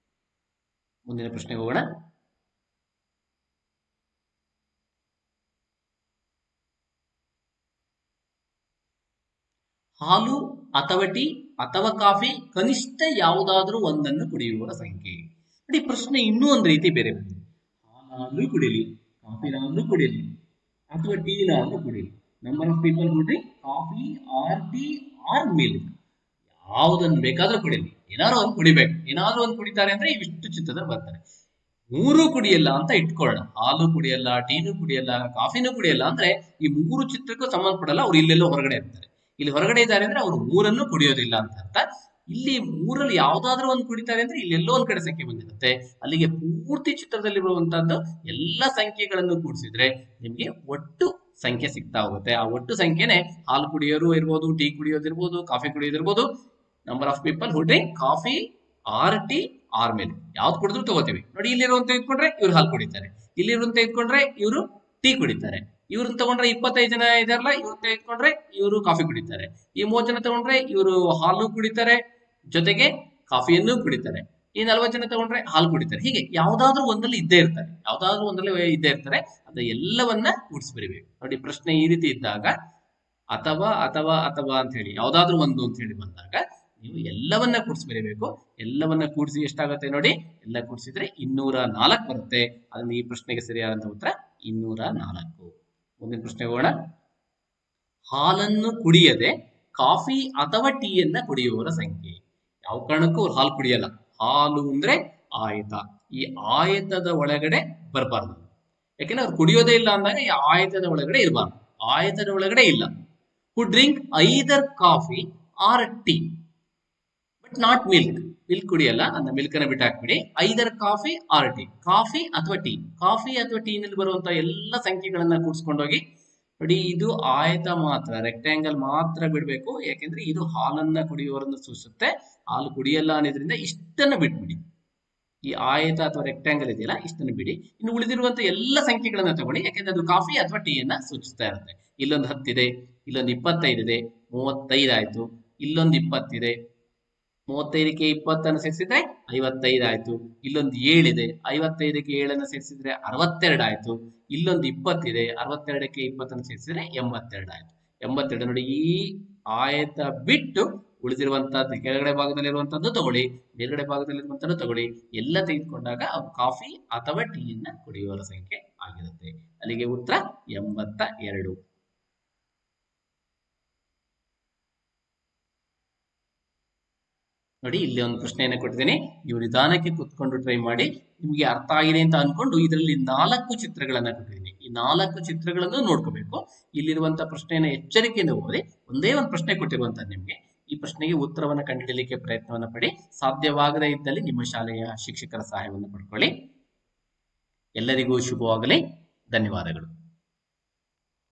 ಮುಂದಿನ ಪ್ರಶ್ನೆಗೆ ಹೋಗೋಣ ಹಾಲು ಅಥವಾ ಟೀ ಅಥವಾ ಕಾಫಿ ಕನಿಷ್ಠ ಯಾವುದಾದ್ರೂ ಒಂದನ್ನು ಕುಡಿಯುವವರ ಸಂಖ್ಯೆ ನೋಡಿ ಪ್ರಶ್ನೆ ಇನ್ನೂ ಒಂದು ರೀತಿ ಬೇರೆ ಬಂದಿದೆ ಹಾಲಾದ್ರೂ ಕುಡಿಲಿ ಕಾಫಿನಾದ್ರೂ ಕುಡಿಲಿ ಅಥವಾ ಟೀನಾದ್ರೂ ಕುಡಿಲಿ ನಂಬರ್ ಆಫ್ ಪೀಪಲ್ ನೋಡ್ರಿ coffee or tea or milk ಯಾವುದನ್ನು ಬೇಕಾದ್ರೂ ಕುಡಿಲಿ ಏನಾದ್ರು ಒಂದು ಕುಡಿಬೇಕು ಏನಾದ್ರೂ ಒಂದು ಕುಡಿತಾರೆ ಅಂದ್ರೆ ಇವಿಷ್ಟು ಚಿತ್ರದಲ್ಲಿ ಬರ್ತಾರೆ ಮೂರು ಕುಡಿಯಲ್ಲ ಅಂತ ಇಟ್ಕೊಳ್ಳೋಣ ಹಾಲು ಕುಡಿಯಲ್ಲ ಟೀನು ಕುಡಿಯಲ್ಲ ಕಾಫಿನೂ ಕುಡಿಯಲ್ಲ ಅಂದ್ರೆ ಈ ಮೂರು ಚಿತ್ರಕ್ಕೂ ಸಂಬಂಧಪಡಲ್ಲ ಅವ್ರು ಇಲ್ಲೆಲ್ಲೋ ಹೊರಗಡೆ ಇರ್ತಾರೆ ಇಲ್ಲಿ ಹೊರಗಡೆ ಇದ್ದಾರೆ ಅಂದ್ರೆ ಅವರು ಮೂರನ್ನು ಕುಡಿಯೋದಿಲ್ಲ ಅಂತ ಅರ್ಥ ಇಲ್ಲಿ ಮೂರಲ್ಲಿ ಯಾವ್ದಾದ್ರೂ ಒಂದು ಕುಡಿತಾರೆ ಅಂದ್ರೆ ಇಲ್ಲೆಲ್ಲೋ ಒಂದ್ ಕಡೆ ಸಂಖ್ಯೆ ಬಂದಿರುತ್ತೆ ಅಲ್ಲಿಗೆ ಪೂರ್ತಿ ಚಿತ್ರದಲ್ಲಿರುವಂತಹದ್ದು ಎಲ್ಲ ಸಂಖ್ಯೆಗಳನ್ನು ಕೂಡಿಸಿದ್ರೆ ನಿಮ್ಗೆ ಒಟ್ಟು ಸಂಖ್ಯೆ ಸಿಗ್ತಾ ಹೋಗುತ್ತೆ ಆ ಒಟ್ಟು ಸಂಖ್ಯೆನೆ ಹಾಲು ಕುಡಿಯೋರು ಇರ್ಬೋದು ಟೀ ಕುಡಿಯೋದಿರ್ಬೋದು ಕಾಫಿ ಕುಡಿಯೋದಿರ್ಬೋದು number of people who drink coffee or tea or milk ಯಾವ್ದು ಕುಡಿದ್ರು ತಗೋತೀವಿ ನೋಡಿ ಇಲ್ಲಿರುವಂತ ಇಟ್ಕೊಂಡ್ರೆ ಇವ್ರು ಹಾಲು ಕುಡಿತಾರೆ ಇಲ್ಲಿರುವಂತ ಇಟ್ಕೊಂಡ್ರೆ ಇವರು ಟೀ ಕುಡಿತಾರೆ ಇವ್ರನ್ನ ತಗೊಂಡ್ರೆ ಇಪ್ಪತ್ತೈದು ಜನ ಇದಾರಲ್ಲ ಇವ್ರನ್ನ ತೆಗೆದುಕೊಂಡ್ರೆ ಇವರು ಕಾಫಿ ಕುಡಿತಾರೆ ಈ ಮೂವತ್ತು ಜನ ತಗೊಂಡ್ರೆ ಇವರು ಹಾಲು ಕುಡಿತಾರೆ ಜೊತೆಗೆ ಕಾಫಿಯನ್ನು ಕುಡಿತಾರೆ ಈ ನಲ್ವತ್ತು ಜನ ತಗೊಂಡ್ರೆ ಹಾಲು ಕುಡಿತಾರೆ ಹೀಗೆ ಯಾವ್ದಾದ್ರು ಒಂದಲ್ಲಿ ಇದ್ದೇ ಇರ್ತಾರೆ ಯಾವ್ದಾದ್ರು ಒಂದಲ್ಲಿ ಇದ್ದೇ ಇರ್ತಾರೆ ಅದ ಎಲ್ಲವನ್ನ ಕೂಡಿಸಿ ಬರಿಬೇಕು ನೋಡಿ ಪ್ರಶ್ನೆ ಈ ರೀತಿ ಇದ್ದಾಗ ಅಥವಾ ಅಥವಾ ಅಥವಾ ಅಂತ ಹೇಳಿ ಯಾವ್ದಾದ್ರು ಒಂದು ಅಂತ ಹೇಳಿ ಬಂದಾಗ ನೀವು ಎಲ್ಲವನ್ನ ಕೂಡಿಸಿ ಬರೀಬೇಕು ಎಲ್ಲವನ್ನ ಕೂಡಿಸಿ ಎಷ್ಟಾಗುತ್ತೆ ನೋಡಿ ಎಲ್ಲ ಕೂಡಿಸಿದ್ರೆ ಇನ್ನೂರ ನಾಲ್ಕು ಬರುತ್ತೆ ಅದನ್ನ ಈ ಪ್ರಶ್ನೆಗೆ ಸರಿಯಾದಂತ ಉತ್ತರ ಇನ್ನೂರ ನಾಲ್ಕು ಮುಂದಿನ ಪ್ರಶ್ನೆ ಹೋಗೋಣ ಹಾಲನ್ನು ಕುಡಿಯದೆ ಕಾಫಿ ಅಥವಾ ಟೀಯನ್ನ ಕುಡಿಯುವವರ ಸಂಖ್ಯೆ ಯಾವ ಕಾರಣಕ್ಕೂ ಅವ್ರು ಹಾಲು ಕುಡಿಯಲ್ಲ ಹಾಲು ಅಂದ್ರೆ ಆಯತ ಈ ಆಯತದ ಒಳಗಡೆ ಬರಬಾರ್ದು ಯಾಕೆಂದ್ರೆ ಅವ್ರು ಕುಡಿಯೋದೇ ಇಲ್ಲ ಅಂದಾಗ ಈ ಆಯತದ ಒಳಗಡೆ ಇರಬಾರ್ದು ಆಯತದ ಒಳಗಡೆ ಇಲ್ಲ who drink either coffee or tea but not milk milk ಕುಡಿಯಲ್ಲ ಅದನ್ನ ಮಿಲ್ಕ್ ಅನ್ನ ಬಿಟ್ಟು ಹಾಕ್ಬಿಡಿ either coffee or tea coffee ಅಥವಾ ಟೀ ಕಾಫಿ ಅಥವಾ ಟೀನಲ್ಲಿ ಬರುವಂತಹ ಎಲ್ಲ ಸಂಖ್ಯೆಗಳನ್ನ ಕೂಡಿಸ್ಕೊಂಡೋಗಿ ನೋಡಿ ಇದು ಆಯತ ಮಾತ್ರ ರೆಕ್ಟ್ಯಾಂಗಲ್ ಮಾತ್ರ ಬಿಡಬೇಕು ಯಾಕೆಂದ್ರೆ ಇದು ಹಾಲನ್ನ ಕುಡಿಯುವವರನ್ನು ಸೂಚಿಸುತ್ತೆ ಹಾಲು ಕುಡಿಯಲ್ಲ ಅನ್ನೋದ್ರಿಂದ ಇಷ್ಟನ್ನ ಬಿಟ್ಬಿಡಿ ಈ ಆಯತ ಅಥವಾ ರೆಕ್ಟ್ಯಾಂಗಲ್ ಇದೆಯಲ್ಲ ಇಷ್ಟನ್ನು ಬಿಡಿ ಇನ್ನು ಉಳಿದಿರುವಂತ ಎಲ್ಲ ಸಂಖ್ಯೆಗಳನ್ನ ತಗೊಳ್ಳಿ ಯಾಕೆಂದ್ರೆ ಅದು ಕಾಫಿ ಅಥವಾ ಟೀಯನ್ನ ಸೂಚಿಸ್ತಾ ಇರುತ್ತೆ ಇಲ್ಲೊಂದು ಹತ್ತಿದೆ ಇಲ್ಲೊಂದು ಇಪ್ಪತ್ತೈದಿದೆ ಮೂವತ್ತೈದು ಆಯ್ತು ಇಲ್ಲೊಂದು ಇಪ್ಪತ್ತಿದೆ ಮೂವತ್ತೈದಕ್ಕೆ ಇಪ್ಪತ್ತನ್ನು ಸೇರಿಸಿದ್ರೆ ಐವತ್ತೈದು ಆಯ್ತು ಇಲ್ಲೊಂದು ಏಳಿದೆ ಐವತ್ತೈದಕ್ಕೆ ಏಳನ್ನು ಸೇರಿಸಿದ್ರೆ ಅರವತ್ತೆರಡು ಆಯ್ತು ಇಲ್ಲೊಂದು ಇಪ್ಪತ್ತಿದೆ ಅರವತ್ತೆರಡಕ್ಕೆ ಇಪ್ಪತ್ತನ್ನು ಸೇರಿಸಿದ್ರೆ ಎಂಬತ್ತೆರಡು ಆಯ್ತು ಎಂಬತ್ತೆರಡು ನೋಡಿ ಈ ಆಯತ ಬಿಟ್ಟು ಉಳಿದಿರುವಂತಹದ್ದು ಕೆಳಗಡೆ ಭಾಗದಲ್ಲಿರುವಂತದ್ದು ತಗೊಳ್ಳಿ ಮೇಲ್ಗಡೆ ಭಾಗದಲ್ಲಿರುವಂತದ್ದು ತಗೊಳ್ಳಿ ಎಲ್ಲ ತೆಗೆದುಕೊಂಡಾಗ ಅವು ಕಾಫಿ ಅಥವಾ ಟೀಯನ್ನ ಕುಡಿಯುವವರ ಸಂಖ್ಯೆ ಆಗಿರುತ್ತೆ ಅಲ್ಲಿಗೆ ಉತ್ತರ ಎಂಬತ್ತ ಎರಡು ನೋಡಿ ಇಲ್ಲಿ ಒಂದು ಪ್ರಶ್ನೆಯನ್ನ ಕೊಟ್ಟಿದ್ದೀನಿ ನೀವು ನಿಧಾನಕ್ಕೆ ಕುತ್ಕೊಂಡು ಟ್ರೈ ಮಾಡಿ ನಿಮಗೆ ಅರ್ಥ ಆಗಿದೆ ಅಂತ ಅನ್ಕೊಂಡು ಇದರಲ್ಲಿ ನಾಲ್ಕು ಚಿತ್ರಗಳನ್ನ ಕೊಟ್ಟಿದ್ದೀನಿ ಈ ನಾಲ್ಕು ಚಿತ್ರಗಳನ್ನು ನೋಡ್ಕೋಬೇಕು ಇಲ್ಲಿರುವಂತಹ ಪ್ರಶ್ನೆಯನ್ನ ಎಚ್ಚರಿಕೆಯಿಂದ ಓದಿ ಒಂದೇ ಒಂದು ಪ್ರಶ್ನೆ ಕೊಟ್ಟಿರುವಂತದ್ದು ನಿಮಗೆ ಈ ಪ್ರಶ್ನೆಗೆ ಉತ್ತರವನ್ನು ಕಂಡುಹಿಡಿಯಲಿಕ್ಕೆ ಪ್ರಯತ್ನವನ್ನ ಪಡಿ ಸಾಧ್ಯವಾಗದೇ ಇದ್ದಲ್ಲಿ ನಿಮ್ಮ ಶಾಲೆಯ ಶಿಕ್ಷಕರ ಸಹಾಯವನ್ನು ಪಡ್ಕೊಳ್ಳಿ ಎಲ್ಲರಿಗೂ ಶುಭವಾಗಲಿ ಧನ್ಯವಾದಗಳು